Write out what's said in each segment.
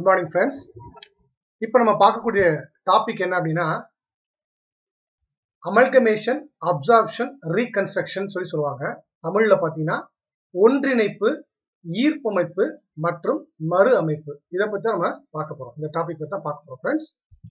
good morning friends இப்போ நம்ம பார்க்கக்கூடிய டாபிக் என்ன அப்படின்னா அமல்கமேஷன் அப்சார்ப்ஷன் ரீகன்ஸ்ட்ரக்ஷன் சொல்லி சொல்லுவாங்க தமிழில் பார்த்தீங்கன்னா ஒன்றிணைப்பு ஈர்ப்பமைப்பு மற்றும் மறு அமைப்பு இதை பற்றி நம்ம பார்க்க போகிறோம் இந்த டாபிக் பற்றி தான் பார்க்க போகிறோம் ஃப்ரெண்ட்ஸ்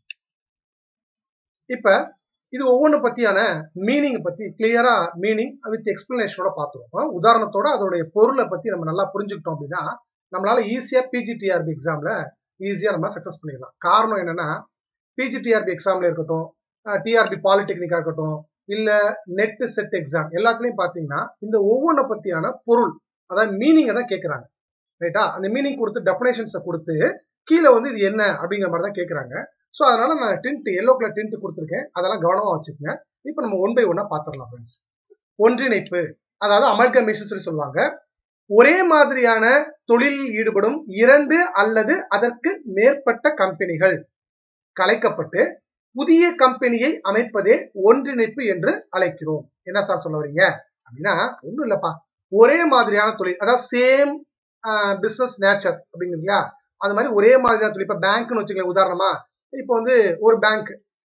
இப்போ இது ஒவ்வொன்று பற்றியான மீனிங்கை பற்றி கிளியரா மீனிங் வித் எக்ஸ்பிளனேஷனோட பார்த்துருவோம் உதாரணத்தோட அதோடைய பொருளை பற்றி நம்ம நல்லா புரிஞ்சுக்கிட்டோம் அப்படின்னா நம்மளால ஈஸியாக பிஜிடிஆர்பி எக்ஸாமில் ஈஸியாக நம்ம சக்ஸஸ் பண்ணிடலாம் காரணம் என்னன்னா பிஜிடிஆர்பி எக்ஸாம்ல இருக்கட்டும் டிஆர்பி பாலிடெக்னிக்கா இருக்கட்டும் இல்ல நெட் செட் எக்ஸாம் எல்லாத்துலயும் பாத்தீங்கன்னா இந்த ஒவ்வொன்றை பத்தியான பொருள் அதாவது மீனிங்கை தான் கேட்கறாங்க ரைட்டா அந்த மீனிங் கொடுத்து டெஃபினேஷன்ஸை கொடுத்து கீழே வந்து இது என்ன அப்படிங்கிற மாதிரி தான் கேட்கறாங்க ஸோ அதனால நான் டிண்ட் எல்லோ கலர் டிண்ட் கொடுத்துருக்கேன் அதெல்லாம் கவனமா வச்சுக்கோங்க இப்போ நம்ம ஒன் பை ஒன்னா பாத்திரலாம் ஃப்ரெண்ட்ஸ் ஒன்றிணைப்பு அதாவது அமல்கமேஷன் சொல்லி சொல்லுவாங்க ஒரே மாதிரியான தொழிலில் ஈடுபடும் இரண்டு அல்லது அதற்கு மேற்பட்ட கம்பெனிகள் கலைக்கப்பட்டு புதிய கம்பெனியை அமைப்பதே ஒன்றிணைப்பு என்று அழைக்கிறோம் என்ன சார் சொல்ல வரீங்க அப்படின்னா ஒன்றும் இல்லப்பா ஒரே மாதிரியான தொழில் அதாவது சேம் பிசினஸ் நேச்சர் அப்படிங்கிறீங்களா அது மாதிரி ஒரே மாதிரியான தொழில் இப்போ பேங்க்னு வச்சுக்கோங்க உதாரணமா இப்போ வந்து ஒரு பேங்க்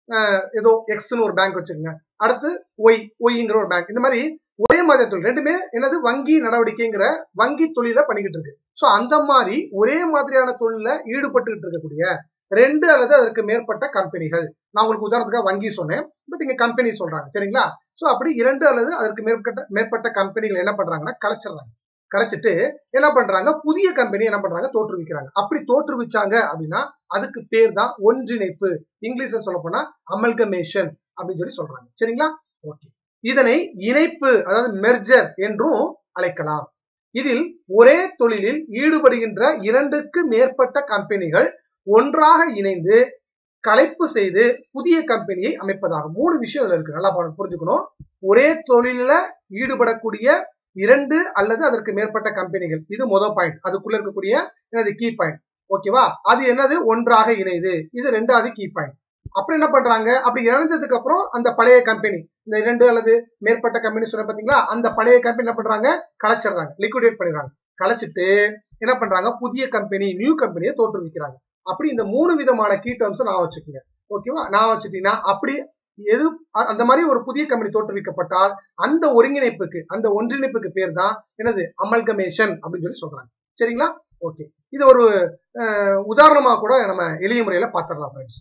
ஏதோ எக்ஸ்னு ஒரு பேங்க் வச்சுக்கோங்க அடுத்து ஒய் ஒய்ங்கிற ஒரு பேங்க் இந்த மாதிரி ஒரே மாதிரி தொழில் ரெண்டுமே என்னது வங்கி நடவடிக்கைங்கிற வங்கி தொழில பண்ணிக்கிட்டு இருக்கு ஸோ அந்த மாதிரி ஒரே மாதிரியான தொழில ஈடுபட்டுக்கிட்டு இருக்கக்கூடிய ரெண்டு அல்லது அதற்கு மேற்பட்ட கம்பெனிகள் நான் உங்களுக்கு உதாரணத்துக்காக வங்கி சொன்னேன் பட் இங்க கம்பெனி சொல்றாங்க சரிங்களா ஸோ அப்படி இரண்டு அல்லது அதற்கு மேற்பட்ட மேற்பட்ட கம்பெனிகள் என்ன பண்றாங்கன்னா கலைச்சிடுறாங்க கலைச்சிட்டு என்ன பண்றாங்க புதிய கம்பெனி என்ன பண்றாங்க தோற்றுவிக்கிறாங்க அப்படி தோற்றுவிச்சாங்க அப்படின்னா அதுக்கு பேர் தான் ஒன்றிணைப்பு இங்கிலீஷ்ல சொல்ல போனா அமல்கமேஷன் அப்படின்னு சொல்லி சொல்றாங்க சரிங்களா ஓகே இதனை இணைப்பு அதாவது மெர்ஜர் என்றும் அழைக்கலாம் இதில் ஒரே தொழிலில் ஈடுபடுகின்ற இரண்டுக்கு மேற்பட்ட கம்பெனிகள் ஒன்றாக இணைந்து கலைப்பு செய்து புதிய கம்பெனியை அமைப்பதாகும் மூணு விஷயம் இதுல இருக்கு நல்லா புரிஞ்சுக்கணும் ஒரே தொழில ஈடுபடக்கூடிய இரண்டு அல்லது அதற்கு மேற்பட்ட கம்பெனிகள் இது முதல் பாயிண்ட் அதுக்குள்ள இருக்கக்கூடிய எனது கீ பாயிண்ட் ஓகேவா அது என்னது ஒன்றாக இணைது இது ரெண்டாவது கீ பாயிண்ட் அப்புறம் என்ன பண்றாங்க அப்படி இணைஞ்சதுக்கு அப்புறம் அந்த பழைய கம்பெனி இந்த இரண்டு அல்லது மேற்பட்ட கம்பெனி சொன்ன பாத்தீங்களா அந்த பழைய கம்பெனி என்ன பண்றாங்க கலைச்சிடுறாங்க லிக்விடேட் பண்ணிடுறாங்க கலைச்சிட்டு என்ன பண்றாங்க புதிய கம்பெனி நியூ கம்பெனியை தோற்றுவிக்கிறாங்க அப்படி இந்த மூணு விதமான கீ டேர்ம்ஸ் நான் வச்சுக்கோங்க ஓகேவா நான் வச்சுட்டீங்கன்னா அப்படி எது அந்த மாதிரி ஒரு புதிய கம்பெனி தோற்றுவிக்கப்பட்டால் அந்த ஒருங்கிணைப்புக்கு அந்த ஒன்றிணைப்புக்கு பேர் தான் என்னது அமல்கமேஷன் அப்படின்னு சொல்லி சொல்றாங்க சரிங்களா ஓகே இது ஒரு உதாரணமா கூட நம்ம எளிய முறையில பார்த்துடலாம் ஃப்ரெண்ட்ஸ்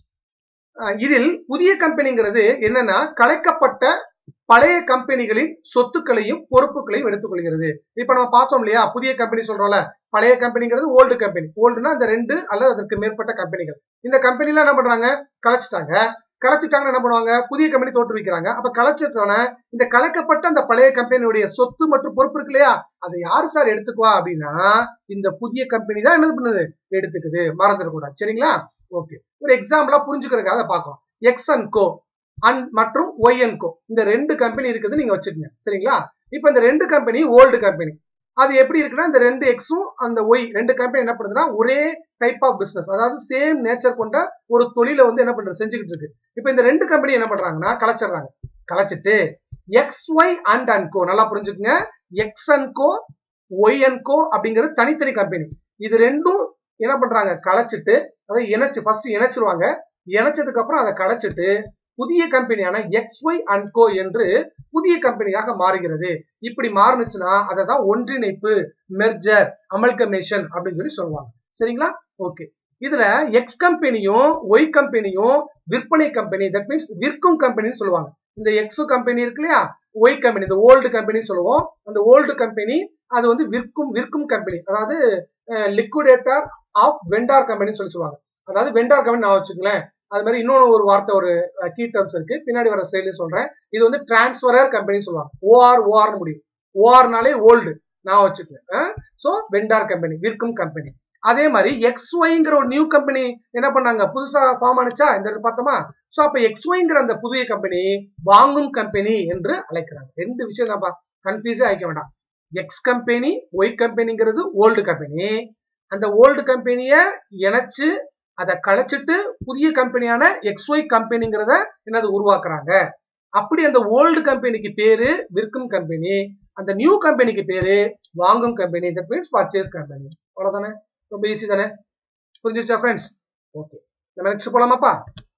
இதில் புதிய கம்பெனிங்கிறது என்னன்னா கலைக்கப்பட்ட பழைய கம்பெனிகளின் சொத்துக்களையும் பொறுப்புகளையும் எடுத்துக்கொள்கிறது இப்ப நம்ம பார்த்தோம் இல்லையா புதிய கம்பெனி சொல்றோம்ல பழைய கம்பெனிங்கிறது ஓல்டு கம்பெனி ஓல்டுனா இந்த ரெண்டு அல்லது அதற்கு மேற்பட்ட கம்பெனிகள் இந்த கம்பெனில என்ன பண்றாங்க கலைச்சிட்டாங்க கலைச்சிட்டாங்கன்னு என்ன பண்ணுவாங்க புதிய கம்பெனி தோற்றுவிக்கிறாங்க அப்ப கலைச்சிட்டோன்னே இந்த கலைக்கப்பட்ட அந்த பழைய கம்பெனியுடைய சொத்து மற்றும் பொறுப்பு இருக்கு இல்லையா அதை யாரு சார் எடுத்துக்குவா அப்படின்னா இந்த புதிய கம்பெனி தான் என்ன பண்ணுது எடுத்துக்குது மறந்துடக்கூடாது சரிங்களா ஓகே ஒரு எக்ஸாம்பிளா புரிஞ்சுக்கிறதுக்காக அதை பார்க்கலாம் எக்ஸ் அண்ட் கோ அண்ட் மற்றும் ஒய் அண்ட் கோ இந்த ரெண்டு கம்பெனி இருக்குது நீங்க வச்சுக்கோங்க சரிங்களா இப்ப இந்த ரெண்டு கம்பெனி ஓல்டு கம்பெனி அது எப்படி இருக்குன்னா இந்த ரெண்டு எக்ஸும் அந்த ஒய் ரெண்டு கம்பெனி என்ன பண்ணுதுன்னா ஒரே டைப் ஆஃப் பிசினஸ் அதாவது சேம் நேச்சர் கொண்ட ஒரு தொழிலை வந்து என்ன பண்றது செஞ்சுக்கிட்டு இருக்கு இப்ப இந்த ரெண்டு கம்பெனி என்ன பண்றாங்கன்னா கலைச்சிடுறாங்க கலைச்சிட்டு X Y and and co நல்லா புரிஞ்சுக்குங்க X and co Y and co அப்படிங்கிறது தனித்தனி கம்பெனி இது ரெண்டும் என்ன பண்றாங்க கலைச்சிட்டு அதை இணைச்சு ஃபர்ஸ்ட் இணைச்சிருவாங்க இணைச்சதுக்கு அப்புறம் அதை கலைச்சிட்டு புதிய கம்பெனியான எக்ஸ் ஒய் அண்ட் கோ என்று புதிய கம்பெனியாக மாறுகிறது இப்படி மாறுனுச்சுன்னா அதை தான் ஒன்றிணைப்பு மெர்ஜர் அமல்கமேஷன் அப்படின்னு சொல்லி சொல்லுவாங்க சரிங்களா ஓகே இதுல எக்ஸ் கம்பெனியும் ஒய் கம்பெனியும் விற்பனை கம்பெனி தட் மீன்ஸ் விற்கும் கம்பெனின்னு சொல்லுவாங்க இந்த எக்ஸ் கம்பெனி இருக்கு இல்லையா ஒய் கம்பெனி இந்த ஓல்டு கம்பெனி சொல்லுவோம் அந்த ஓல்டு கம்பெனி அது வந்து விற்கும் விற்கும் கம்பெனி அதாவது லிக்விடேட்டர் ஆஃப் வெண்டார் கம்பெனின்னு சொல்லி சொல்லுவாங்க அதாவது வெண்டார் கம்பெனி நான் வச்சுக்கலேன் அது மாதிரி இன்னொன்று ஒரு வார்த்தை ஒரு கீ டேர்ம்ஸ் இருக்கு பின்னாடி வர செயலி சொல்றேன் இது வந்து டிரான்ஸ்பரர் கம்பெனி சொல்லுவாங்க ஓஆர் ஓஆர்னு முடியும் ஓஆர்னாலே ஓல்டு நான் வச்சுக்குவேன் ஸோ வெண்டார் கம்பெனி விற்கும் கம்பெனி அதே மாதிரி எக்ஸ் ஒய்ங்கிற ஒரு நியூ கம்பெனி என்ன பண்ணாங்க புதுசா ஃபார்ம் ஆனிச்சா இந்த பார்த்தோமா ஸோ அப்ப எக்ஸ் ஒய்ங்கிற அந்த புதிய கம்பெனி வாங்கும் கம்பெனி என்று அழைக்கிறாங்க ரெண்டு விஷயம் தான்ப்பா கன்ஃபியூஸே ஆயிக்க வேண்டாம் எக்ஸ் கம்பெனி ஒய் கம்பெனிங்கிறது ஓல்டு கம்பெனி அந்த ஓல்டு கம்பெனியை இணைச்சு அதை களைச்சிட்டு புதிய கம்பெனியான எக்ஸ்ஒய் கம்பெனிங்கிறத என்னது உருவாக்குறாங்க அப்படி அந்த ஓல்டு கம்பெனிக்கு பேரு விற்கும் கம்பெனி அந்த நியூ கம்பெனிக்கு பேரு வாங்கும் company that means purchase company அவ்வளவுதானே ரொம்ப ஈஸி தானே புரிஞ்சுச்சா ஃப்ரெண்ட்ஸ் ஓகே நம்ம நெக்ஸ்ட் போலாமாப்பா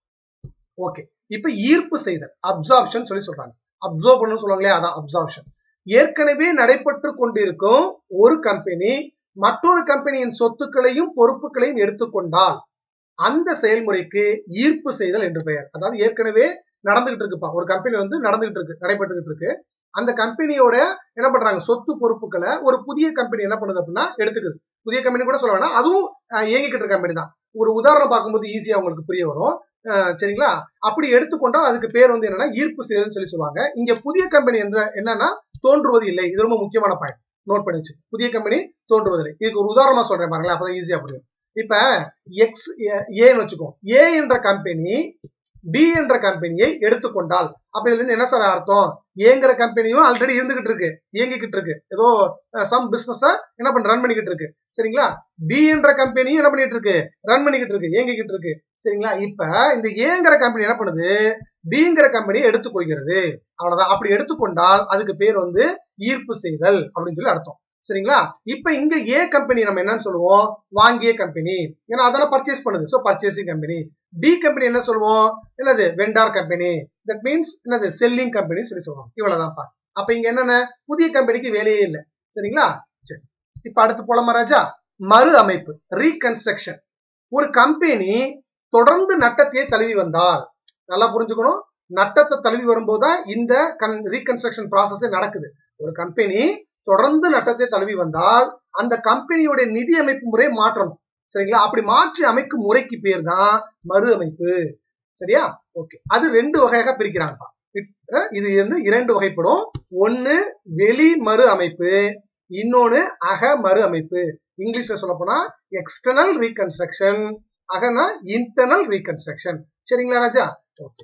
ஓகே இப்ப ஈர்ப்பு செய்தல் அப்சார்ப்ஷன் சொல்லி சொல்றாங்க அப்சர்வ் பண்ணு சொல்லுவாங்களே அதான் அப்சார்ப்ஷன் ஏற்கனவே நடைபெற்று கொண்டிருக்கும் ஒரு கம்பெனி மற்றொரு கம்பெனியின் சொத்துக்களையும் பொறுப்புகளையும் எடுத்துக்கொண்டால் அந்த செயல்முறைக்கு ஈர்ப்பு செய்தல் என்று பெயர் அதாவது ஏற்கனவே நடந்துகிட்டு இருக்குப்பா ஒரு கம்பெனி வந்து நடந்துகிட்டு இருக்கு நடைபெற்றுகிட்டு இருக்கு அந்த கம்பெனியோட என்ன பண்றாங்க சொத்து பொறுப்புகளை ஒரு புதிய கம்பெனி என்ன பண்ணுது அப்படின்னா எடுத்துக்குது புதிய கம்பெனி கூட சொல்ல வேணாம் அதுவும் இயங்கிக்கிட்டு இருக்க கம்பெனி தான் ஒரு உதாரணம் பார்க்கும்போது ஈஸியா உங்களுக்கு புரிய வரும் சரிங்களா அப்படி எடுத்துக்கொண்டால் அதுக்கு பேர் வந்து என்னன்னா ஈர்ப்பு செய்தல்னு சொல்லி சொல்லுவாங்க இங்க புதிய கம்பெனி என்ற என்னன்னா தோன்றுவது இல்லை இது ரொம்ப முக்கியமான பாயிண்ட் நோட் பண்ணி வச்சு புதிய கம்பெனி தோன்றுவதில்லை இதுக்கு ஒரு உதாரணமா சொல்றேன் பாருங்களேன் அப்பதான் ஈஸியா புரியும் இப்ப எக்ஸ் ஏன்னு வச்சுக்கோ ஏ என்ற கம்பெனி பி என்ற கம்பெனியை எடுத்துக்கொண்டால் அப்ப இதுல இருந்து என்ன சார் அர்த்தம் ஏங்கிற கம்பெனியும் ஆல்ரெடி இருந்துகிட்டு இருக்கு இயங்கிக்கிட்டு இருக்கு ஏதோ சம் பிசினஸ என்ன பண்ண ரன் பண்ணிக்கிட்டு இருக்கு சரிங்களா பி என்ற கம்பெனியும் என்ன பண்ணிட்டு இருக்கு ரன் பண்ணிக்கிட்டு இருக்கு இயங்கிக்கிட்டு இருக்கு சரிங்களா இப்ப இந்த ஏங்கிற கம்பெனி என்ன பண்ணுது பிங்கிற கம்பெனி எடுத்துக்கொள்கிறது அவ்வளவுதான் அப்படி எடுத்துக்கொண்டால் அதுக்கு பேர் வந்து ஈர்ப்பு செய்தல் அப்படின்னு சொல்லி அர்த்தம் சரிங்களா இப்ப இங்க ஏ கம்பெனி நம்ம என்னன்னு சொல்லுவோம் வாங்கிய கம்பெனி ஏன்னா அதெல்லாம் பர்ச்சேஸ் பண்ணுது so purchasing company B company என்ன சொல்லுவோம் என்னது வெண்டார் கம்பெனி தட் மீன்ஸ் என்னது செல்லிங் கம்பெனி சொல்லி சொல்லுவோம் இவ்வளவுதான்ப்பா அப்ப இங்க என்னென்ன புதிய கம்பெனிக்கு வேலையே இல்லை சரிங்களா சரி இப்ப அடுத்து போலாமா ராஜா மறு அமைப்பு ரீகன்ஸ்ட்ரக்ஷன் ஒரு கம்பெனி தொடர்ந்து நட்டத்தையே தழுவி வந்தால் நல்லா புரிஞ்சுக்கணும் நட்டத்தை தழுவி வரும்போது தான் இந்த கன் ரீகன்ஸ்ட்ரக்ஷன் ப்ராசஸே நடக்குது ஒரு கம்பெனி தொடர்ந்து நட்டத்தை தழுவி வந்தால் அந்த கம்பெனியோட நிதி அமைப்பு முறையை மாற்றணும் சரிங்களா அப்படி மாற்றி அமைக்கும் முறைக்கு பேர் தான் மறு அமைப்பு சரியா ஓகே அது ரெண்டு வகையாக பிரிக்கிறாங்கப்பா இது வந்து இரண்டு வகைப்படும் ஒன்னு வெளி மறு அமைப்பு இன்னொன்னு அக மறு அமைப்பு இங்கிலீஷ்ல சொல்ல போனா எக்ஸ்டர்னல் ரீகன்ஸ்ட்ரக்ஷன் அகனா இன்டர்னல் ரீகன்ஸ்ட்ரக்ஷன் சரிங்களா ராஜா ஓகே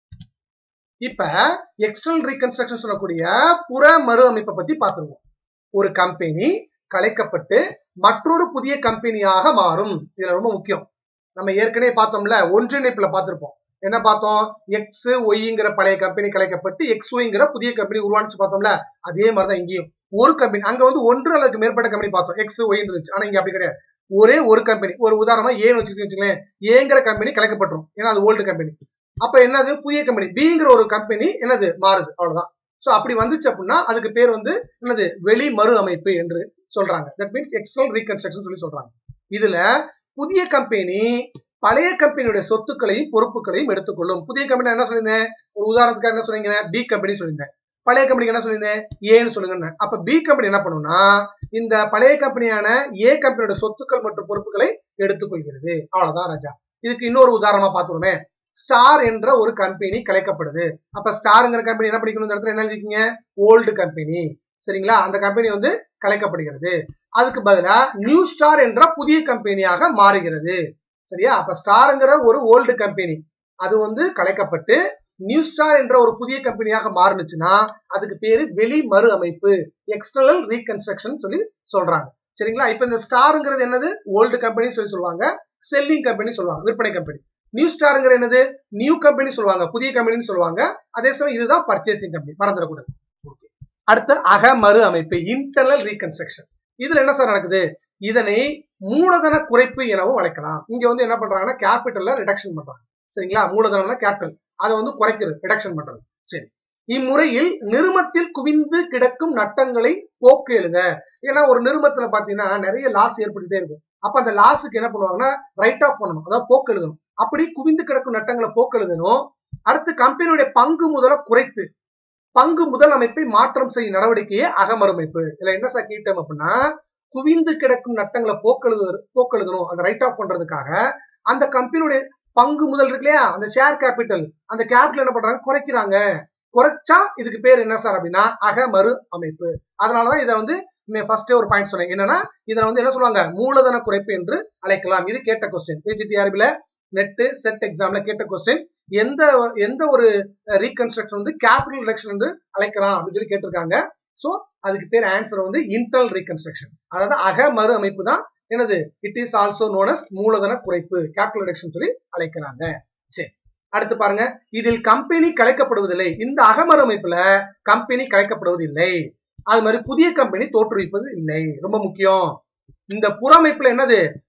இப்ப எக்ஸ்டர்னல் ரீகன்ஸ்ட்ரக்ஷன் சொல்லக்கூடிய புற மறு அமைப்பை பத்தி பார்த்துருவோம் ஒரு கம்பெனி கலைக்கப்பட்டு மற்றொரு புதிய கம்பெனியாக மாறும் இதுல ரொம்ப முக்கியம் நம்ம ஏற்கனவே பார்த்தோம்ல ஒன்றிணைப்புல பார்த்திருப்போம் என்ன பார்த்தோம் எக்ஸ் ஒய்ங்கிற பழைய கம்பெனி கலைக்கப்பட்டு எக்ஸ் ஒய்ங்கிற புதிய கம்பெனி உருவானிச்சு பார்த்தோம்ல அதே மாதிரிதான் இங்கேயும் ஒரு கம்பெனி அங்க வந்து ஒன்று அல்லது மேற்பட்ட கம்பெனி பார்த்தோம் எக்ஸ் ஒய் இருந்துச்சு ஆனா இங்க அப்படி கிடையாது ஒரே ஒரு கம்பெனி ஒரு உதாரணமா ஏன்னு வச்சுக்கோங்களேன் ஏங்கிற கம்பெனி கலைக்கப்பட்டுரும் ஏன்னா அது ஓல்டு கம்பெனி அப்ப என்னது புதிய கம்பெனி பிங்கிற ஒரு கம்பெனி என்னது மாறுது அவ்வளவுதான் சோ அப்படி வந்துச்சு அப்படின்னா அதுக்கு பேர் வந்து என்னது வெளி மறு அமைப்பு என்று சொல்றாங்க தட் மீன்ஸ் எக்ஸ்டர்னல் ரீகன்ஸ்ட்ரக்ஷன் சொல்லி சொல்றாங்க இதுல புதிய கம்பெனி பழைய கம்பெனியுடைய சொத்துக்களையும் பொறுப்புகளையும் எடுத்துக்கொள்ளும் புதிய கம்பெனி என்ன சொல்லியிருந்தேன் ஒரு உதாரணத்துக்கு என்ன சொல்லிங்க பி கம்பெனி சொல்லியிருந்தேன் பழைய கம்பெனிக்கு என்ன சொல்லியிருந்தேன் ஏன்னு சொல்லுங்க அப்ப பி கம்பெனி என்ன பண்ணும்னா இந்த பழைய கம்பெனியான ஏ கம்பெனியோட சொத்துக்கள் மற்றும் பொறுப்புகளை எடுத்துக்கொள்கிறது அவ்வளவுதான் ராஜா இதுக்கு இன்னொரு உதாரணமா பார்த்துருமே ஸ்டார் என்ற ஒரு கம்பெனி கலைக்கப்படுது அப்ப ஸ்டார்ங்கிற கம்பெனி என்ன படிக்கணும் இந்த இடத்துல என்ன எழுதிருக்கீங்க ஓல்டு கம்பெனி சரிங்களா அந்த கம்பெனி வந்து கலைக்கப்படுகிறது அதுக்கு பதிலா நியூ ஸ்டார் என்ற புதிய கம்பெனியாக மாறுகிறது சரியா அப்ப ஸ்டார்ங்கிற ஒரு ஓல்டு கம்பெனி அது வந்து கலைக்கப்பட்டு நியூ ஸ்டார் என்ற ஒரு புதிய கம்பெனியாக மாறுனுச்சுன்னா அதுக்கு பேரு வெளி மறு அமைப்பு எக்ஸ்டர்னல் ரீகன்ஸ்ட்ரக்ஷன் சொல்லி சொல்றாங்க சரிங்களா இப்ப இந்த ஸ்டாருங்கிறது என்னது ஓல்டு கம்பெனி சொல்லி சொல்லுவாங்க செல்லிங் கம்பெனி சொல்லுவாங்க விற்பனை கம்பெனி நியூ ஸ்டாருங்கிற என்னது நியூ கம்பெனி சொல்லுவாங்க புதிய கம்பெனின்னு சொல்லுவாங்க அதே சமயம் இதுதான் பர்ச்சேசிங் கம்பெனி மறந்துடக்கூடாது அடுத்து அக மறு அமைப்பு இன்டர்னல் ரீகன்ஸ்ட்ரக்ஷன் இதுல என்ன சார் நடக்குது இதனை மூலதன குறைப்பு எனவும் அழைக்கலாம் இங்க வந்து என்ன பண்றாங்கன்னா கேபிட்டல்ல ரிடக்ஷன் பண்றாங்க சரிங்களா மூலதனம்னா கேபிட்டல் அதை வந்து குறைக்கிறது ரிடக்ஷன் பண்றது சரி இம்முறையில் நிறுமத்தில் குவிந்து கிடக்கும் நட்டங்களை போக்கு எழுத ஏன்னா ஒரு நிறுமத்துல பாத்தீங்கன்னா நிறைய லாஸ் ஏற்பட்டுட்டே இருக்கும் அப்ப அந்த லாஸுக்கு என்ன பண்ணுவாங்கன்னா ரைட் ஆஃப் பண்ணணும் அதாவது போக்கு எழுதணும் அப்படி குவிந்து கிடக்கும் நட்டங்களை போக்கு எழுதணும் அடுத்து கம்பெனியுடைய பங்கு முதல குறைத்து பங்கு முதல் அமைப்பை மாற்றம் செய்யும் நடவடிக்கையே அகமறுமைப்பு இதுல என்ன சார் கீட்டம் அப்படின்னா குவிந்து கிடக்கும் நட்டங்களை போக்கெழுது போக்கெழுதணும் அந்த ரைட் ஆஃப் பண்றதுக்காக அந்த கம்பெனியுடைய பங்கு முதல் இருக்கு இல்லையா அந்த ஷேர் கேபிட்டல் அந்த கேபிட்டல் என்ன பண்றாங்க குறைக்கிறாங்க குறைச்சா இதுக்கு பேர் என்ன சார் அப்படின்னா அகமறு அமைப்பு அதனாலதான் இதை வந்து ஃபர்ஸ்டே ஒரு பாயிண்ட் சொன்னேன் என்னன்னா இதை வந்து என்ன சொல்லுவாங்க மூலதன குறைப்பு என்று அழைக்கலாம் இது கேட்ட கொஸ்டின் பிஜிடிஆர்பில நெட்டு செட் எக்ஸாம்ல கேட்ட கொஸ்டின் எந்த எந்த ஒரு ரீகன்ஸ்ட்ரக்ஷன் வந்து கேபிட்டல் ரிடக்ஷன் என்று அழைக்கலாம் அப்படின்னு சொல்லி கேட்டிருக்காங்க சோ அதுக்கு பேர் ஆன்சர் வந்து இன்டர்னல் ரீகன்ஸ்ட்ரக்ஷன் அதாவது அக மறு அமைப்பு தான் என்னது it is also known as மூலதன குறைப்பு கேபிட்டல் ரிடக்ஷன் சொல்லி அழைக்கிறாங்க சரி அடுத்து பாருங்க இதில் கம்பெனி கலைக்கப்படுவதில்லை இந்த அகமறு அமைப்புல கம்பெனி கலைக்கப்படுவதில்லை அது மாதிரி புதிய கம்பெனி தோற்றுவிப்பது இல்லை ரொம்ப முக்கியம் இந்த புறமைப்புல என்னது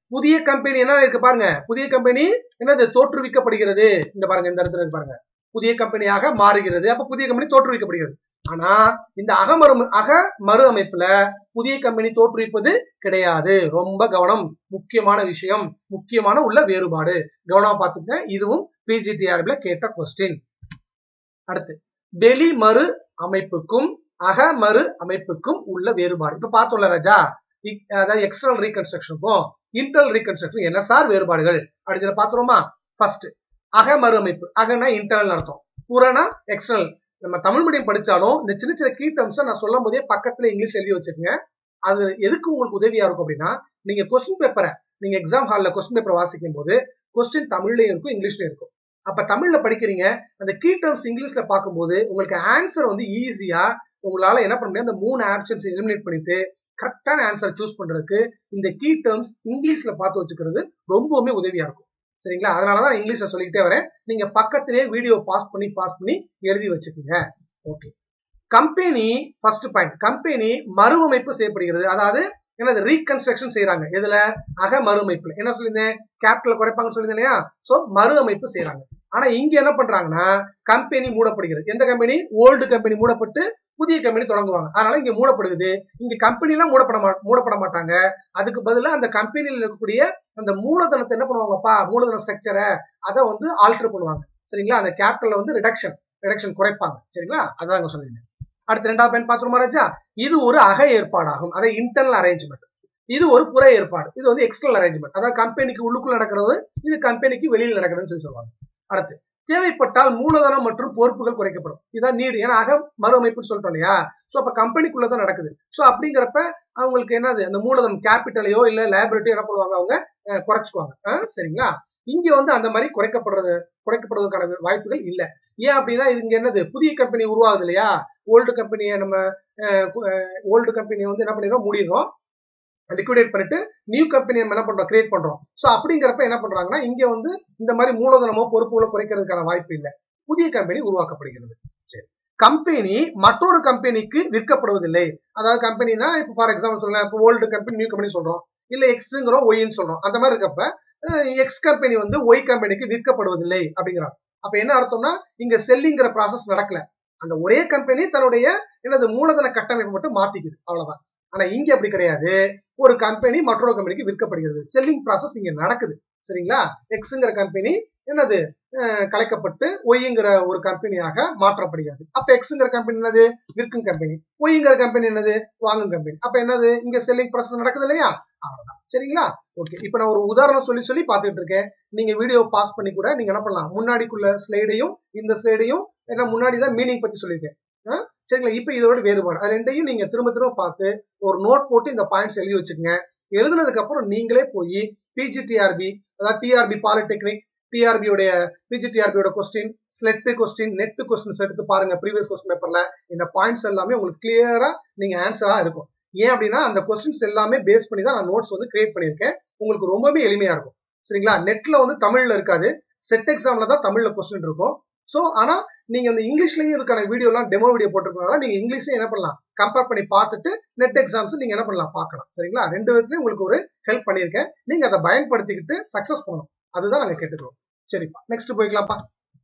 புதிய கம்பெனி என்ன இருக்கு பாருங்க புதிய கம்பெனி என்னது தோற்றுவிக்கப்படுகிறது இந்த பாருங்க இந்த இடத்துல இருக்கு பாருங்க புதிய கம்பெனியாக மாறுகிறது அப்ப புதிய கம்பெனி தோற்றுவிக்கப்படுகிறது ஆனா இந்த அகமறு அக மறு அமைப்புல புதிய கம்பெனி தோற்றுவிப்பது கிடையாது ரொம்ப கவனம் முக்கியமான விஷயம் முக்கியமான உள்ள வேறுபாடு கவனமா பார்த்துங்க இதுவும் பிஜிடிஆர்பில கேட்ட கொஸ்டின் அடுத்து வெளி மறு அமைப்புக்கும் அகமறு அமைப்புக்கும் உள்ள வேறுபாடு இப்ப பார்த்தோம்ல ராஜா அதாவது எக்ஸ்டர்னல் ரீகன்ஸ்ட்ரக்ஷனுக்கும் இன்டர்னல் ரீகன்ஸ்ட்ரக்ஷன் என்ன சார் வேறுபாடுகள் அப்படின்னு பாத்துருவோமா ஃபர்ஸ்ட் அகமறு அமைப்பு அகனா இன்டர்னல் அர்த்தம் புறனா எக்ஸ்டர்னல் நம்ம தமிழ் மீடியம் படிச்சாலும் இந்த சின்ன சின்ன கீ டேர்ம்ஸை நான் சொல்லும் போதே பக்கத்துல இங்கிலீஷ் எழுதி வச்சுக்கோங்க அது எதுக்கு உங்களுக்கு உதவியா இருக்கும் அப்படின்னா நீங்க கொஸ்டின் பேப்பரை நீங்க எக்ஸாம் ஹாலில் கொஸ்டின் பேப்பர் வாசிக்கும் போது கொஸ்டின் தமிழ்லயும் இருக்கும் இங்கிலீஷ்லயும் இருக்கும் அப்ப தமிழ்ல படிக்கிறீங்க அந்த கீ டேர்ம்ஸ் இங்கிலீஷ்ல பார்க்கும்போது உங்களுக்கு ஆன்சர் வந்து ஈஸியா உங்களால என்ன பண்ண முடியும் அந்த மூணு ஆப்ஷன்ஸ் எலிமினேட் பண்ணிட்டு கரெக்டான ஆன்சர் சூஸ் பண்றதுக்கு இந்த கீ டேர்ம்ஸ் இங்கிலீஷ்ல பார்த்து வச்சுக்கிறது ரொம்பவுமே உதவியா இருக்கும் சரிங்களா அதனாலதான் இங்கிலீஷ்ல சொல்லிக்கிட்டே வரேன் நீங்க பக்கத்திலேயே வீடியோ பாஸ் பண்ணி பாஸ் பண்ணி எழுதி வச்சுக்கோங்க okay company first point company மறுஅமைப்பு செய்யப்படுகிறது அதாவது என்னது ரீகன்ஸ்ட்ரக்ஷன் செய்யறாங்க எதுல அக மறுஅமைப்புல என்ன சொல்லியிருந்தேன் கேபிட்டல் குறைப்பாங்கன்னு சொல்லியிருந்தேன் இல்லையா சோ மறுஅமைப்பு செய்யறாங்க ஆனா இங்க என்ன பண்றாங்கன்னா கம்பெனி மூடப்படுகிறது எந்த கம்பெனி ஓல்டு கம்பெனி மூடப்பட்டு புதிய கம்பெனி தொடங்குவாங்க அதனால இங்க மூடப்படுது இங்க கம்பெனி எல்லாம் மூடப்பட மா மூடப்பட மாட்டாங்க அதுக்கு பதிலாக அந்த கம்பெனியில் இருக்கக்கூடிய அந்த மூலதனத்தை என்ன பண்ணுவாங்கப்பா மூலதன ஸ்ட்ரக்சரை அதை வந்து ஆல்டர் பண்ணுவாங்க சரிங்களா அந்த கேபிட்டல்ல வந்து ரிடக்ஷன் ரிடக்ஷன் குறைப்பாங்க சரிங்களா அதான் அங்க சொல்லியிருந்தேன் அடுத்து ரெண்டாவது பயன் பாத்துருமா ராஜா இது ஒரு அக ஏற்பாடாகும் அதை இன்டர்னல் அரேஞ்ச்மெண்ட் இது ஒரு புற ஏற்பாடு இது வந்து எக்ஸ்டர்னல் அரேஞ்ச்மெண்ட் அதாவது கம்பெனிக்கு உள்ளுக்குள்ள நடக்கிறது இது கம்பெனிக்கு வெளியில் நடக்கிறதுன்னு சொல்லி சொல்லுவாங்க அடுத்து தேவைப்பட்டால் மூலதனம் மற்றும் பொறுப்புகள் குறைக்கப்படும் இதான் நீடு ஏன்னா அக மறுஅமைப்புன்னு சொல்லிட்டோம் இல்லையா ஸோ அப்ப கம்பெனிக்குள்ளதான் நடக்குது ஸோ அப்படிங்கிறப்ப அவங்களுக்கு என்னது அந்த மூலதனம் கேபிட்டலையோ இல்ல லேபரேட்டரியோ என்ன பண்ணுவாங்க அவங்க குறைச்சிக்குவாங்க சரிங்களா இங்க வந்து அந்த மாதிரி குறைக்கப்படுறது குறைக்கப்படுவதற்கான வாய்ப்புகள் இல்ல ஏன் அப்படின்னா இங்க என்னது புதிய கம்பெனி உருவாகுது இல்லையா ஓல்டு கம்பெனியை நம்ம ஓல்டு கம்பெனியை வந்து என்ன பண்ணிடுறோம் மூடிடுறோம் லிக்விடேட் பண்ணிட்டு நியூ கம்பெனி நம்ம என்ன பண்றோம் கிரியேட் பண்றோம் ஸோ அப்படிங்கிறப்ப என்ன பண்றாங்கன்னா இங்க வந்து இந்த மாதிரி மூலதனமோ பொறுப்புகளோ குறைக்கிறதுக்கான வாய்ப்பு இல்லை புதிய கம்பெனி உருவாக்கப்படுகிறது சரி கம்பெனி மற்றொரு கம்பெனிக்கு விற்கப்படுவதில்லை அதாவது கம்பெனினா இப்போ ஃபார் எக்ஸாம்பிள் சொல்லலாம் இப்போ ஓல்டு கம்பெனி நியூ கம்பெனி சொல்றோம் இல்ல எக்ஸுங்கிறோம் ஒய்ன்னு சொல்றோம் அந்த மாதிரி இருக்கப்ப எக்ஸ் கம்பெனி வந்து ஒய் கம்பெனிக்கு விற்கப்படுவதில்லை அப்படிங்கிறாங்க அப்ப என்ன அர்த்தம்னா இங்க செல்லிங்கிற ப்ராசஸ் நடக்கல அந்த ஒரே கம்பெனி தன்னுடைய எனது மூலதன கட்டமைப்பு மட்டும் மாத்திக்குது அவ்வளவுதான் ஆனா இங்க அப்படி கிடையாது ஒரு கம்பெனி மற்றொரு கம்பெனிக்கு விற்கப்படுகிறது செல்லிங் ப்ராசஸ் இங்க நடக்குது சரிங்களா எக்ஸுங்கிற கம்பெனி என்னது கலைக்கப்பட்டு ஒய்ங்கிற ஒரு கம்பெனியாக மாற்றப்படுகிறது அப்ப எக்ஸுங்கிற கம்பெனி என்னது விற்கும் கம்பெனி ஒய்ங்கிற கம்பெனி என்னது வாங்கும் கம்பெனி அப்ப என்னது இங்க செல்லிங் ப்ராசஸ் நடக்குது இல்லையா அவ்வளவுதான் சரிங்களா ஓகே இப்ப நான் ஒரு உதாரணம் சொல்லி சொல்லி பார்த்துட்டு இருக்கேன் நீங்க வீடியோ பாஸ் பண்ணி கூட நீங்க என்ன பண்ணலாம் முன்னாடிக்குள்ள ஸ்லைடையும் இந்த ஸ்லைடையும் ஏன்னா முன்னாடி தான் மீனிங் பத்தி சொல்லியிருக்கேன் சரிங்களா இப்ப இதோட வேறுபாடு அது ரெண்டையும் நீங்க திரும்ப திரும்ப பார்த்து ஒரு நோட் போட்டு இந்த பாயிண்ட்ஸ் எழுதி வச்சுக்கோங்க எழுதுனதுக்கு அப்புறம் நீங்களே போய் பிஜிடிஆர்பி அதாவது டிஆர்பி பாலிடெக்னிக் டிஆர்பியோடைய பிஜிடிஆர்பியோட question SLET question NET questions எடுத்து பாருங்க ப்ரீவியஸ் கொஸ்டின் பேப்பர்ல இந்த பாயிண்ட்ஸ் எல்லாமே உங்களுக்கு கிளியரா நீங்க ஆன்சரா இருக்கும் ஏன் அப்படின்னா அந்த கொஸ்டின்ஸ் எல்லாமே பேஸ் பண்ணி தான் நான் நோட்ஸ் வந்து கிரியேட் பண்ணியிருக்கேன் உங்களுக்கு ரொம்பவே எளிமையா இருக்கும் சரிங்களா நெட்ல வந்து தமிழ்ல இருக்காது செட் எக்ஸாம்ல தான் தமிழ்ல கொஸ்டின் இருக்கும் ஸோ ஆனா நீங்க அந்த இங்கிலீஷ்லயும் இருக்கான வீடியோலாம் டெமோ வீடியோ போட்டிருக்கனால நீங்க இங்கிலீஷ்லயும் என்ன பண்ணலாம் கம்பேர் பண்ணி பார்த்துட்டு நெட் எக்ஸாம்ஸ் நீங்க என்ன பண்ணலாம் பார்க்கலாம் சரிங்களா ரெண்டு விதத்துலயும் உங்களுக்கு ஒரு ஹெல்ப் பண்ணியிருக்கேன் நீங்க அதை பயன்படுத்திக்கிட்டு சக்சஸ் பண்ணணும் அதுதான் நாங்க கேட்டுக்கிறோம் சரிப்பா நெக்ஸ்ட் போய்க்கலாம்ப்பா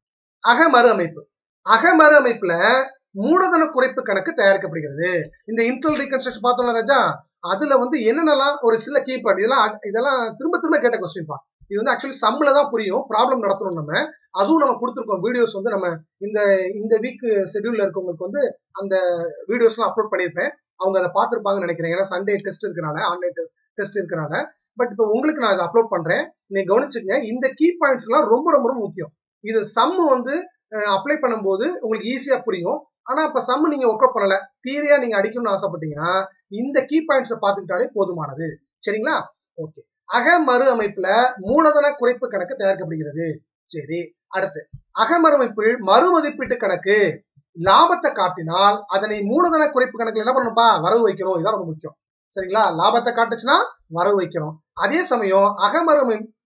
அகமறு அமைப்பு அகமறு அமைப்புல மூலதன குறைப்பு கணக்கு தயாரிக்கப்படுகிறது இந்த இன்டர்னல் ரீகன்ஸ்ட்ரக்ஷன் பார்த்தோம்ல ராஜா அதுல வந்து என்னென்னலாம் ஒரு சில கீபேர்ட் இதெல்லாம் இதெல்லாம் திரும்ப திரும்ப கேட்ட கொஸ்டின்ப்பா இது வந்து ஆக்சுவலி சம்மில் தான் புரியும் ப்ராப்ளம் நடத்தணும் நம்ம அதுவும் நம்ம கொடுத்துருக்கோம் வீடியோஸ் வந்து நம்ம இந்த இந்த வீக் ஷெடியூல்ல இருக்கவங்களுக்கு வந்து அந்த வீடியோஸ்லாம் அப்லோட் பண்ணியிருப்பேன் அவங்க அதை பார்த்துருப்பாங்கன்னு நினைக்கிறேன் ஏன்னா சண்டே டெஸ்ட் இருக்கனால ஆன்லைன் டெஸ்ட் இருக்கனால பட் இப்போ உங்களுக்கு நான் அதை அப்லோட் பண்றேன் நீங்க கவனிச்சுக்கங்க இந்த கீ பாயிண்ட்ஸ் எல்லாம் ரொம்ப ரொம்ப ரொம்ப முக்கியம் இது சம் வந்து அப்ளை பண்ணும்போது உங்களுக்கு ஈஸியா புரியும் ஆனா இப்ப சம் நீங்க ஒர்க் அவுட் பண்ணல தீரையா நீங்க அடிக்கணும்னு ஆசைப்பட்டீங்கன்னா இந்த கீ பாயிண்ட்ஸை பார்த்துக்கிட்டாலே போதுமானது சரிங்களா ஓகே அக மறு அமைப்புல மூலதன குறைப்பு கணக்கு தயாரிக்கப்படுகிறது சரி அடுத்து அகமறு அமைப்பில் மறு மதிப்பீட்டு கணக்கு லாபத்தை காட்டினால் அதனை மூலதன குறைப்பு கணக்குல என்ன பண்ணணும்ப்பா வரவு வைக்கணும் இதான் ரொம்ப முக்கியம் சரிங்களா லாபத்தை காட்டுச்சுன்னா வரவு வைக்கணும் அதே சமயம் அகமறு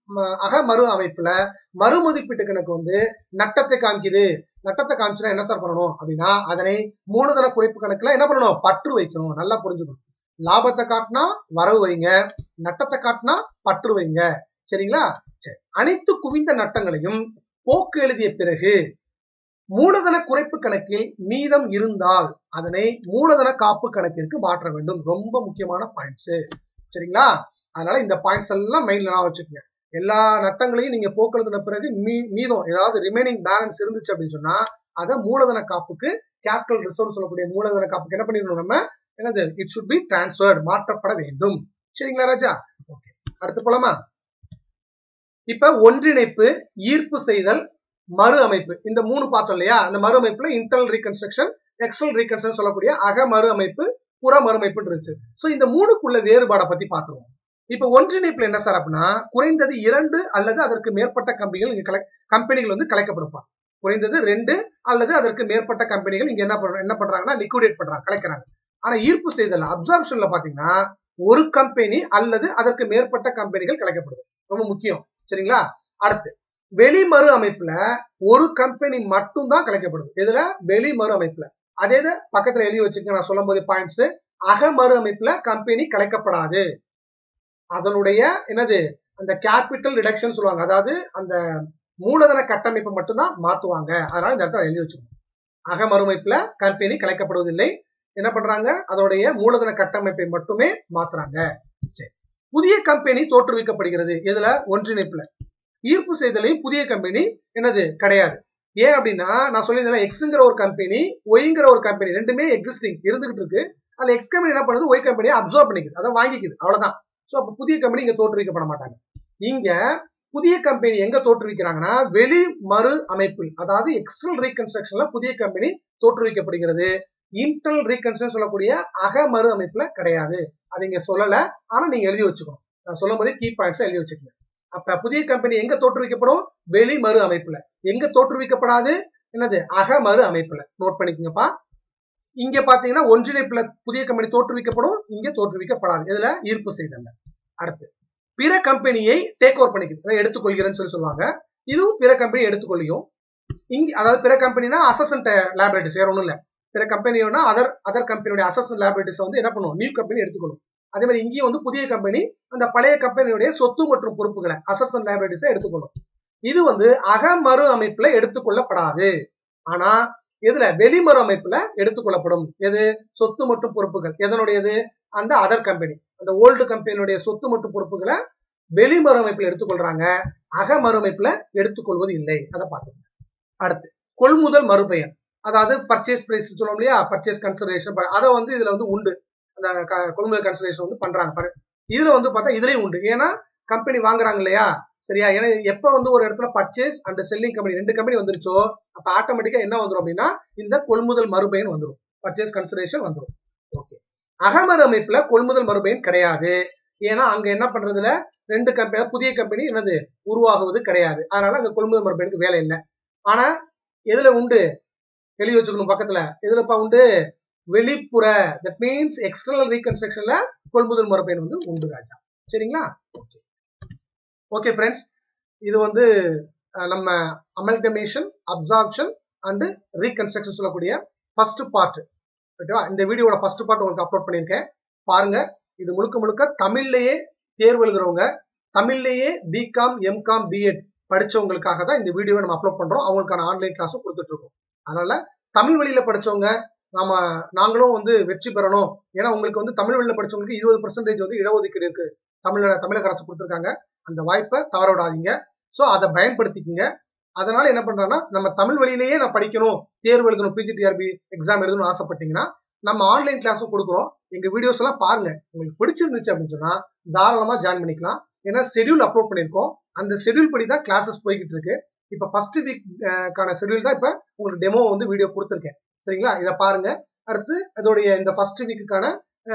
அகமறு அமைப்புல மறுமதிப்பீட்டு கணக்கு வந்து நட்டத்தை காமிக்குது நட்டத்தை காமிச்சுன்னா என்ன சார் பண்ணணும் அப்படின்னா அதனை மூலதன குறைப்பு கணக்குல என்ன பண்ணணும் பற்று வைக்கணும் நல்லா புரிஞ்சுக்கணும் லாபத்தை காட்டினா வரவு வைங்க நட்டத்தை காட்டினா பற்று வைங்க சரிங்களா சரி அனைத்து குவிந்த நட்டங்களையும் போக்கு எழுதிய பிறகு மூலதன குறைப்பு கணக்கில் மீதம் இருந்தால் அதனை மூலதன காப்பு கணக்கிற்கு மாற்ற வேண்டும் ரொம்ப முக்கியமான பாயிண்ட்ஸ் சரிங்களா அதனால இந்த பாயிண்ட்ஸ் எல்லாம் மைண்ட்ல நான் வச்சுக்கோங்க எல்லா நட்டங்களையும் நீங்க போக்குழுதின பிறகு மீ மீதம் ஏதாவது ரிமைனிங் பேலன்ஸ் இருந்துச்சு அப்படின்னு சொன்னா அதை மூலதன காப்புக்கு கேபிட்டல் ரிசர்வ் சொல்லக்கூடிய மூலதன காப்புக்கு என்ன பண்ணிடணும் நம்ம என்னது இட் சுட் பி டிரான்ஸ்பர்ட் மாற்றப்பட வேண்டும் சரிங்களா ராஜா ஓகே அடுத்து போலாமா இப்ப ஒன்றிணைப்பு ஈர்ப்பு செய்தல் மறு அமைப்பு இந்த மூணு பார்த்தோம் இல்லையா அந்த மறு அமைப்புல இன்டர்னல் ரீகன்ஸ்ட்ரக்ஷன் எக்ஸ்டர்னல் ரீகன்ஸ்ட்ரக்ஷன் சொல்லக்கூடிய அக மறு அமைப்பு புற மறுமைப்பு இருந்துச்சு சோ இந்த மூணுக்குள்ள வேறுபாடை பத்தி பாத்துருவோம் இப்ப ஒன்றிணைப்புல என்ன சார் அப்படின்னா குறைந்தது இரண்டு அல்லது அதற்கு மேற்பட்ட கம்பெனிகள் இங்க கலை கம்பெனிகள் வந்து கலைக்கப்படுப்பாங்க குறைந்தது ரெண்டு அல்லது அதற்கு மேற்பட்ட கம்பெனிகள் இங்க என்ன பண்ற என்ன பண்றாங்கன்னா லிக்விடேட் பண்றாங்க கலைக்கிறாங்க ஆனா ஈர்ப்பு செய்தல் அப்சார்ப்ஷன்ல பாத்தீங்கன்னா ஒரு கம்பெனி அல்லது அதற்கு மேற்பட்ட கம்பெனிகள் கலைக்கப்படுது ரொம்ப முக்கியம் சரிங்களா அடுத்து வெளி மறு அமைப்புல ஒரு கம்பெனி மட்டும் தான் கலைக்கப்படுது இதுல வெளி மறு அமைப்புல அதே இது பக்கத்துல எழுதி வச்சுக்க நான் சொல்லும் போது பாயிண்ட்ஸ் அக மறு அமைப்புல கம்பெனி கலைக்கப்படாது அதனுடைய என்னது அந்த கேபிட்டல் ரிடக்ஷன் சொல்லுவாங்க அதாவது அந்த மூலதன கட்டமைப்பை மட்டும்தான் மாத்துவாங்க அதனால இந்த இடத்துல எழுதி வச்சுக்கணும் அக மறுமைப்புல கம்பெனி கலைக்கப்படுவதில்லை என்ன பண்றாங்க அதோடைய மூலதன கட்டமைப்பை மட்டுமே மாத்துறாங்க சரி புதிய கம்பெனி தோற்றுவிக்கப்படுகிறது இதுல ஒன்றிணைப்புல ஈர்ப்பு செய்தலையும் புதிய கம்பெனி என்னது கிடையாது ஏன் அப்படின்னா நான் சொல்லியிருந்தேன் எக்ஸுங்கிற ஒரு கம்பெனி ஒய்ங்கிற ஒரு கம்பெனி ரெண்டுமே எக்ஸிஸ்டிங் இருந்துகிட்டு இருக்கு அதுல எக்ஸ் கம்பெனி என்ன பண்ணுது ஒய் கம்பெனியை அப்சர்வ் பண்ணிக்குது அதை வாங்கிக்குது அவ்வளவுதான் ஸோ அப்போ புதிய கம்பெனி இங்க தோற்றுவிக்கப்பட மாட்டாங்க இங்க புதிய கம்பெனி எங்க தோற்றுவிக்கிறாங்கன்னா வெளி மறு அமைப்பில் அதாவது எக்ஸ்டர்னல் ரீகன்ஸ்ட்ரக்ஷன்ல புதிய கம்பெனி தோற்றுவிக்கப்படுகிறது இன்டர்னல் ரீகன்ஸ்ட்ரக்ஷன் சொல்லக்கூடிய அக மறு அமைப்புல கிடையாது அது இங்க சொல்லல ஆனா நீங்க எழுதி வச்சுக்கணும் நான் சொல்லும் போதே கீ பாயிண்ட்ஸ் எழுதி வச்சுக்கணும் அப்ப புதிய கம்பெனி எங்க தோற்றுவிக்கப்படும் வெளி மறு அமைப்புல எங்க தோற்றுவிக்கப்படாது என்னது அக மறு அமைப்புல நோட் பண்ணிக்கோங்கப்பா இங்க பாத்தீங்கன்னா ஒன்றிணைப்புல புதிய கம்பெனி தோற்றுவிக்கப்படும் இங்க தோற்றுவிக்கப்படாது இதுல ஈர்ப்பு செய்தல்ல அடுத்து பிற கம்பெனியை டேக் ஓவர் பண்ணிக்கிறது எடுத்துக்கொள்கிறேன்னு சொல்லி சொல்லுவாங்க இதுவும் பிற கம்பெனி எடுத்துக்கொள்ளியும் இங்க அதாவது பிற கம்பெனினா அசசன்ட் லேபரேட்டரிஸ் வேற ஒன்றும் இல்ல பிற கம்பெனியோட அதர் அதர் கம்பெனியோட அசசன்ட் லேபரேட்டரிஸ் வந்து என்ன பண்ணும் நியூ கம்பெனி எடுத்துக்கணும் அதே மாதிரி இங்கேயும் வந்து புதிய கம்பெனி அந்த பழைய கம்பெனியுடைய சொத்து மற்றும் பொறுப்புகளை அசசன்ட் லேபரேட்டரிஸை எடுத்துக்கணும் இது வந்து அக மறு அமைப்புல எடுத்துக்கொள்ளப்படாது ஆனா எதுல வெளிமறு அமைப்புல எடுத்துக்கொள்ளப்படும் எது சொத்து மற்றும் பொறுப்புகள் எதனுடையது அந்த அதர் கம்பெனி அந்த ஓல்டு கம்பெனியுடைய சொத்து மற்றும் பொறுப்புகளை வெளிமறு அமைப்புல எடுத்துக்கொள்றாங்க அக மறு அமைப்புல எடுத்துக்கொள்வது இல்லை அதை பார்த்துங்க அடுத்து கொள்முதல் மறுபெயர் அதாவது பர்ச்சேஸ் பிரைஸ் சொல்லுவோம் இல்லையா பர்ச்சேஸ் கன்சிடரேஷன் அதை வந்து இதுல வந்து உண்டு அந்த கொள்முதல் கன்சிடரேஷன் வந்து பண்றாங்க இதுல வந்து பார்த்தா இதுலயும் உண்டு ஏன்னா கம்பெனி வாங்குறாங்க இல்லையா சரியா ஏன்னா எப்ப வந்து ஒரு இடத்துல பர்ச்சேஸ் அண்ட் செல்லிங் கம்பெனி ரெண்டு கம்பெனி வந்துருச்சோ அப்ப ஆட்டோமேட்டிக்கா என்ன வந்துடும் அப்படின்னா இந்த கொள்முதல் மறுபயன் வந்துடும் பர்ச்சேஸ் கன்சிடரேஷன் வந்துடும் ஓகே அகமறு அமைப்புல கொள்முதல் மறுபயன் கிடையாது ஏன்னா அங்க என்ன பண்றதுல ரெண்டு கம்பெனி புதிய கம்பெனி என்னது உருவாகுவது கிடையாது அதனால அங்க கொள்முதல் மறுபயனுக்கு வேலை இல்லை ஆனா எதுல உண்டு எழுதி வச்சுக்கணும் பக்கத்துல எதுலப்பா உண்டு வெளிப்புற தட் மீன்ஸ் எக்ஸ்டர்னல் ரீகன்ஸ்ட்ரக்ஷன்ல கொள்முதல் மறுபயன் வந்து உண்டு ராஜா சரிங்களா ஓகே ஓகே ஃப்ரெண்ட்ஸ் இது வந்து நம்ம அமல்கமேஷன் அப்சார்ப்ஷன் அண்ட் ரீகன்ஸ்ட்ரக்ஷன் சொல்லக்கூடிய ஃபர்ஸ்ட் பார்ட் ஓகேவா இந்த வீடியோட ஃபர்ஸ்ட் பார்ட் உங்களுக்கு அப்லோட் பண்ணியிருக்கேன் பாருங்க இது முழுக்க முழுக்க தமிழ்லேயே தேர்வு எழுதுறவங்க தமிழ்லேயே பிகாம் எம்காம் பிஎட் படிச்சவங்களுக்காக தான் இந்த வீடியோவை நம்ம அப்லோட் பண்றோம் அவங்களுக்கான ஆன்லைன் கிளாஸும் கொடுத்துட்டு இருக்கோம் அதனால தமிழ் வழியில படிச்சவங்க நாம நாங்களும் வந்து வெற்றி பெறணும் ஏன்னா உங்களுக்கு வந்து தமிழ் வழியில படிச்சவங்களுக்கு இருபது பர்சன்டேஜ் வந்து இடஒதுக்கீடு இருக்கு தமிழக தமிழக அரசு கொடுத்துருக்காங்க அந்த வாய்ப்பை தவற விடாதீங்க ஸோ அதை பயன்படுத்திக்கங்க அதனால என்ன பண்றேன்னா நம்ம தமிழ் வழியிலேயே நான் படிக்கணும் தேர்வு எழுதணும் பிஜிடிஆர்பி எக்ஸாம் எழுதணும்னு ஆசைப்பட்டீங்கன்னா நம்ம ஆன்லைன் கிளாஸும் கொடுக்குறோம் எங்க வீடியோஸ் எல்லாம் பாருங்க உங்களுக்கு பிடிச்சிருந்துச்சு அப்படின்னு சொன்னா தாராளமா ஜாயின் பண்ணிக்கலாம் ஏன்னா ஷெடியூல் அப்லோட் பண்ணியிருக்கோம் அந்த ஷெடியூல் படி தான் கிளாஸஸ் போய்கிட்டு இருக்கு இப்போ ஃபர்ஸ்ட் வீக்கான ஷெடியூல் தான் இப்போ உங்களுக்கு டெமோ வந்து வீடியோ கொடுத்துருக்கேன் சரிங்களா இதை பாருங்க அடுத்து அதோடைய இந்த ஃபர்ஸ்ட் வீக்குக்கான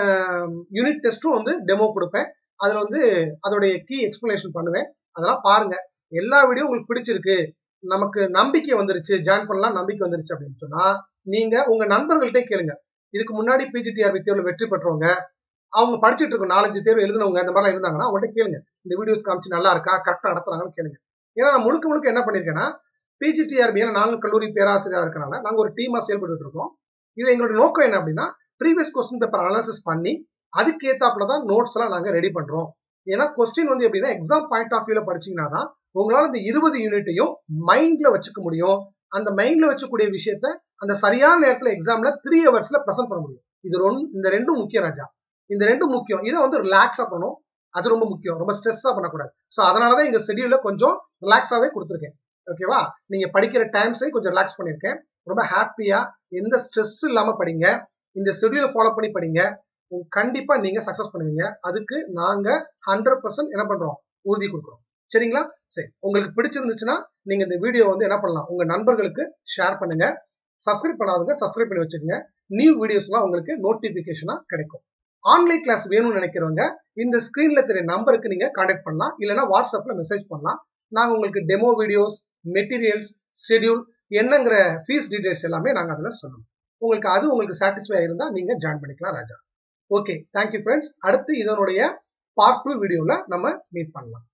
யூனிட் டெஸ்ட்டும் வந்து டெமோ கொடுப்பேன் அதுல வந்து அதோடைய கீ எக்ஸ்பிளனேஷன் பண்ணுவேன் அதெல்லாம் பாருங்க எல்லா வீடியோ உங்களுக்கு பிடிச்சிருக்கு நமக்கு நம்பிக்கை வந்துருச்சு ஜாயின் பண்ணலாம் நம்பிக்கை வந்துருச்சு அப்படின்னு சொன்னா நீங்க உங்க நண்பர்கள்ட்டே கேளுங்க இதுக்கு முன்னாடி பிஜிடிஆர்பி தேர்வுல வெற்றி பெற்றவங்க அவங்க படிச்சுட்டு இருக்கும் நாலஞ்சு தேர்வு எழுதினவங்க இந்த மாதிரிலாம் இருந்தாங்கன்னா அவங்கள்ட்ட கேளுங்க இந்த வீடியோஸ் காமிச்சு நல்லா இருக்கா கரெக்டா நடத்துறாங்கன்னு கேளுங்க ஏன்னா நான் முழுக்க முழுக்க என்ன பண்ணிருக்கேன்னா பிஜிடிஆர்பி ஏன்னா நாங்கள் கல்லூரி பேராசிரியராக இருக்கனால நாங்கள் ஒரு டீமா செயல்பட்டு இருக்கோம் இது எங்களோட நோக்கம் என்ன அப்படின்னா ப்ரீவியஸ் கொஸ்டின் பேப்பர் அனாலிசிஸ் பண்ணி அதுக்கு ஏத்தாப்புல தான் நோட்ஸ் எல்லாம் நாங்க ரெடி பண்றோம் ஏன்னா கொஸ்டின் வந்து எப்படின்னா எக்ஸாம் பாயிண்ட் ஆஃப் வியூல படிச்சீங்கன்னா தான் உங்களால இந்த இருபது யூனிட்டையும் மைண்ட்ல வச்சுக்க முடியும் அந்த மைண்ட்ல வச்சுக்கூடிய விஷயத்த அந்த சரியான நேரத்துல எக்ஸாம்ல த்ரீ ஹவர்ஸ்ல ப்ரெசென்ட் பண்ண முடியும் இது ரொம் இந்த ரெண்டும் முக்கியம் ராஜா இந்த ரெண்டும் முக்கியம் இதை வந்து ரிலாக்ஸா பண்ணணும் அது ரொம்ப முக்கியம் ரொம்ப ஸ்ட்ரெஸ்ஸா பண்ணக்கூடாது ஸோ அதனாலதான் எங்க ஷெடியூல கொஞ்சம் ரிலாக்ஸாவே கொடுத்துருக்கேன் ஓகேவா நீங்க படிக்கிற டைம்ஸை கொஞ்சம் ரிலாக்ஸ் பண்ணியிருக்கேன் ரொம்ப ஹாப்பியா எந்த ஸ்ட்ரெஸ் இல்லாம படிங்க இந்த ஷெடியூலை ஃபாலோ பண்ணி படிங்க கண்டிப்பா நீங்க சக்சஸ் பண்ணுவீங்க அதுக்கு நாங்க ஹண்ட்ரட் பர்சன்ட் என்ன பண்றோம் உறுதி கொடுக்குறோம் சரிங்களா சரி உங்களுக்கு பிடிச்சிருந்துச்சுன்னா நீங்க இந்த வீடியோ வந்து என்ன பண்ணலாம் உங்க நண்பர்களுக்கு ஷேர் பண்ணுங்க சப்ஸ்கிரைப் பண்ணாதவங்க சப்ஸ்கிரைப் பண்ணி வச்சுக்கோங்க நியூ வீடியோஸ்லாம் உங்களுக்கு நோட்டிபிகேஷனா கிடைக்கும் ஆன்லைன் கிளாஸ் வேணும்னு நினைக்கிறவங்க இந்த ஸ்கிரீன்ல தெரிய நம்பருக்கு நீங்க கான்டாக்ட் பண்ணலாம் இல்லைன்னா வாட்ஸ்அப்ல மெசேஜ் பண்ணலாம் நாங்க உங்களுக்கு டெமோ வீடியோஸ் மெட்டீரியல்ஸ் ஷெடியூல் என்னங்கிற ஃபீஸ் டீடைல்ஸ் எல்லாமே நாங்க அதுல சொல்லுவோம் உங்களுக்கு அது உங்களுக்கு சாட்டிஸ்ஃபை இருந்தா நீங்க ஜாயின் பண்ணிக்கலாம் ராஜா ஓகே தேங்க்யூ ஃப்ரெண்ட்ஸ் அடுத்து இதனுடைய பார்ட் டூ வீடியோல நம்ம மீட் பண்ணலாம்